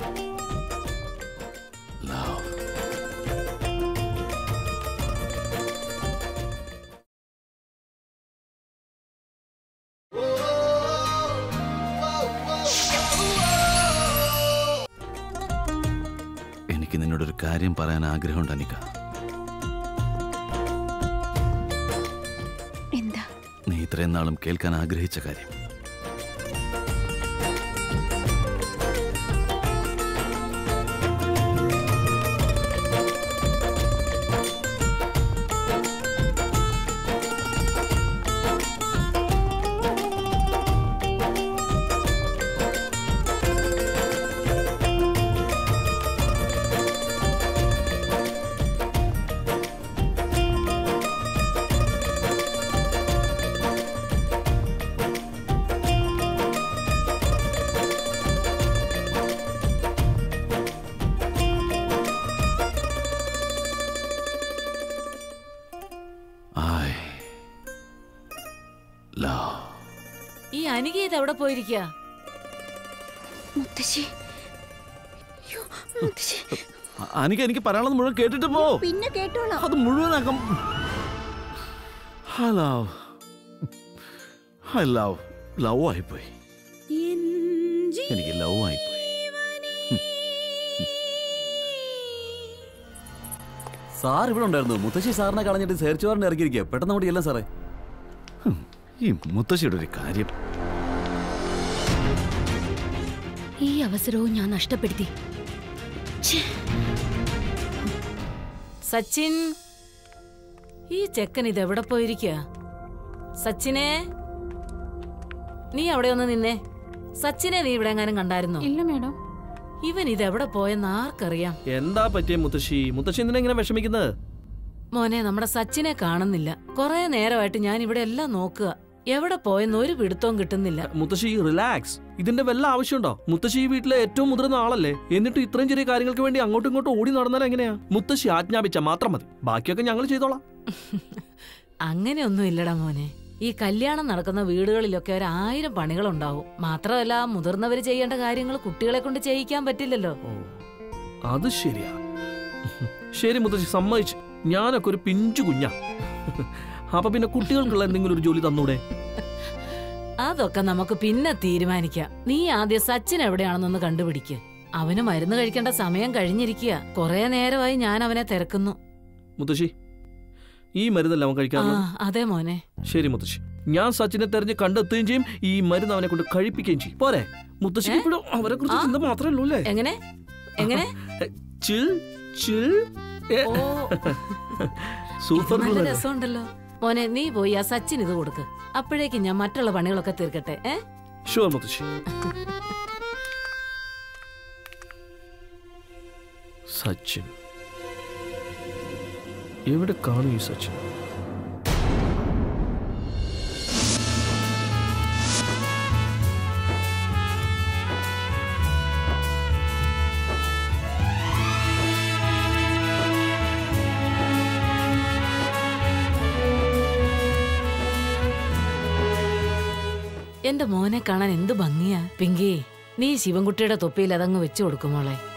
love എനിക്ക് നിന്നോടൊരു കാര്യം പറയാൻ ആഗ്രഹമുണ്ട് അനിക എന്താ നീ ഇത്രയും നാളും കേൾക്കാൻ ആഗ്രഹിച്ച കാര്യം ഈ അനിക ഇത് എവിടെ പോയിരിക്കുക മുത്തശ്ശി അയ്യോ, മുത്തശ്ശി അ- അനിക എനിക്ക് പറയാനുള്ളത് മുഴുവൻ കേട്ടിട്ട് പോ പിന്നെ കേട്ടോളാം അത് മുഴുവനാക്കാം I love I love love ആയിപ്പോയി എനിക്ക് ലവ് ആയിപ്പോയി സാർ ഇവിടെ ഉണ്ടായിരുന്നു മുത്തശ്ശി സാറിനെ കളഞ്ഞിട്ട് സെർച്ച് വാറിന് ഇറക്കിയിരിക്കുക പെട്ടെന്ന് അങ്ങോട്ട് എല്ലാം സാറേ ഈ മുത്തശ്ശിയുടെ ഒരു കാര്യം ഈ അവസരവും ഞാൻ നഷ്ടപ്പെടുത്തി ഛേ, സച്ചിൻ ഈ ചെക്കൻ ഇത് എവിടെ പോയിരിക്കുക സച്ചിനെ നീ അവിടെ ഒന്ന് നിന്നെ സച്ചിനെ നീ ഇവിടെ എങ്ങാനും കണ്ടായിരുന്നോ ഇല്ല മേഡം ഇവൻ ഇത് എവിടെ പോയെന്ന് ആർക്കറിയാം എന്താ പറ്റിയ മുത്തശ്ശി മുത്തശ്ശി എന്തിനാ ഇങ്ങനെ വിഷമിക്കുന്നത് മോനെ നമ്മുടെ സച്ചിനെ കാണുന്നില്ല കുറെ നേരമായിട്ട് ഞാൻ ഇവിടെ എല്ലാം നോക്കുക എവിടെ പോയെന്ന് ഒരു പിടുത്തവും കിട്ടുന്നില്ല മുത്തശ്ശി റിലാക്സ് ഇതിന്റെ വല്ല ആവശ്യമുണ്ടോ മുത്തശ്ശി ഈ വീട്ടിലെ ഏറ്റവും മുതിർന്ന ആളല്ലേ എന്നിട്ട് ഇത്രയും ചെറിയ കാര്യങ്ങൾക്ക് വേണ്ടി അങ്ങോട്ടും ഇങ്ങോട്ടും ഓടി നടന്നാൽ എങ്ങനെയാ മുത്തശ്ശി ആജ്ഞാപിച്ച മാത്രം മതി ബാക്കിയൊക്കെ ഞങ്ങൾ ചെയ്തോളാം അങ്ങനെയൊന്നും ഇല്ലടാ മോനെ ഈ കല്യാണം നടക്കുന്ന വീടുകളിലൊക്കെ ഒരു ആയിരം പണികളുണ്ടാവും മാത്രമല്ല മുതിർന്നവര് ചെയ്യേണ്ട കാര്യങ്ങൾ കുട്ടികളെ കൊണ്ട് ചെയ്യിക്കാൻ പറ്റില്ലല്ലോ അത് ശരിയാ ശരി മുത്തശ്ശി സമ്മതിച്ചു ഞാനൊക്കെ ഒരു പിഞ്ചു കുഞ്ഞാ അപ്പൊ പിന്നെ കുട്ടികൾക്കുള്ള എന്തെങ്കിലും ഒരു ജോലി തന്നൂടെ അതൊക്കെ നമുക്ക് പിന്നെ തീരുമാനിക്കാം നീ ആദ്യം സച്ചിൻ എവിടെയാണെന്നൊന്ന് കണ്ടുപിടിക്ക് അവന് മരുന്ന് കഴിക്കേണ്ട സമയം കഴിഞ്ഞിരിക്കുക കുറെ നേരമായി ഞാൻ അവനെ തിരക്കുന്നു മുത്തശ്ശി ഈ മരുന്നല്ല അവൻ ആ കഴിക്കാറുള്ളത് അതെ മോനെ ശരി മുത്തശ്ശി ഞാൻ സച്ചിനെ തെരഞ്ഞ് കണ്ടെത്തുകയും ചെയ്യും ഈ മരുന്ന് അവനെ കൊണ്ട് കഴിപ്പിക്കുകയും ചെയ്യും പോരെ മുത്തശ്ശി ഇപ്പോഴും അവരെ കുറിച്ച് ചിന്ത മാത്രമേ ഉള്ളൂ അല്ലേ എങ്ങനെ എങ്ങനെ ചിൽ ചിൽ ഏ. ഓ സൂപ്പർ നല്ല ഗുഡ് രസമുണ്ടല്ലോ മോനെ നീ പോയി ആ സച്ചിൻ ഇത് കൊടുക്ക് അപ്പോഴേക്കും ഞാൻ മറ്റുള്ള പണികളൊക്കെ തീർക്കട്ടെ ഏ ഷുവർ മുത്തശ്ശി സച്ചിൻ എവിടെ കാണും ഈ സച്ചിൻ എന്റെ മോനെ കാണാൻ എന്ത് ഭംഗിയാ പിങ്കി നീ ശിവൻകുട്ടിയുടെ തൊപ്പിയിൽ അതങ്ങ് വെച്ചു കൊടുക്കും മോളെ